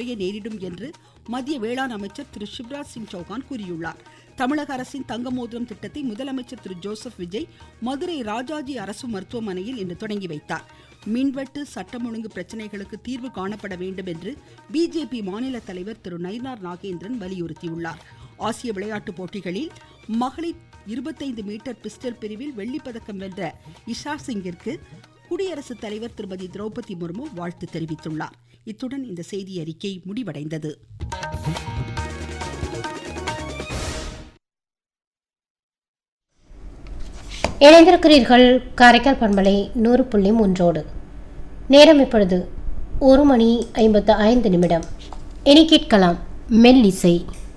நலிவடைய நேரிடும் என்று மத்திய வேளாண் அமைச்சர் திரு சிவராஜ் சிங் சௌகான் கூறியுள்ளார் தமிழக அரசின் தங்க மோதிரம் திட்டத்தை முதலமைச்சர் திரு ஜோசப் விஜய் மதுரை ராஜாஜி அரசு மருத்துவமனையில் இன்று தொடங்கி வைத்தார் மின்வெட்டு சட்டம் ஒழுங்கு பிரச்சனைகளுக்கு தீர்வு காணப்பட வேண்டும் என்று பிஜேபி மாநில தலைவர் திரு நயினார் நாகேந்திரன் வலியுறுத்தியுள்ளார் ஆசிய விளையாட்டுப் போட்டிகளில் மகளிர் இருபத்தைந்து மீட்டர் பிஸ்டல் பிரிவில் வெள்ளிப்பதக்கம் வென்ற இஷா சிங்கிற்கு குடியரசுத் தலைவர் திருமதி திரௌபதி முர்மு வாழ்த்து தெரிவித்துள்ளார் இத்துடன் இந்த செய்தி அறிக்கை முடிவடைந்தது இணைந்திருக்கிறீர்கள் காரைக்கால் பண்பலை நூறு புள்ளி மூன்றோடு நேரம் இப்பொழுது ஒரு மணி ஐம்பத்து ஐந்து நிமிடம் இனி கேட்கலாம் மெல்லிசை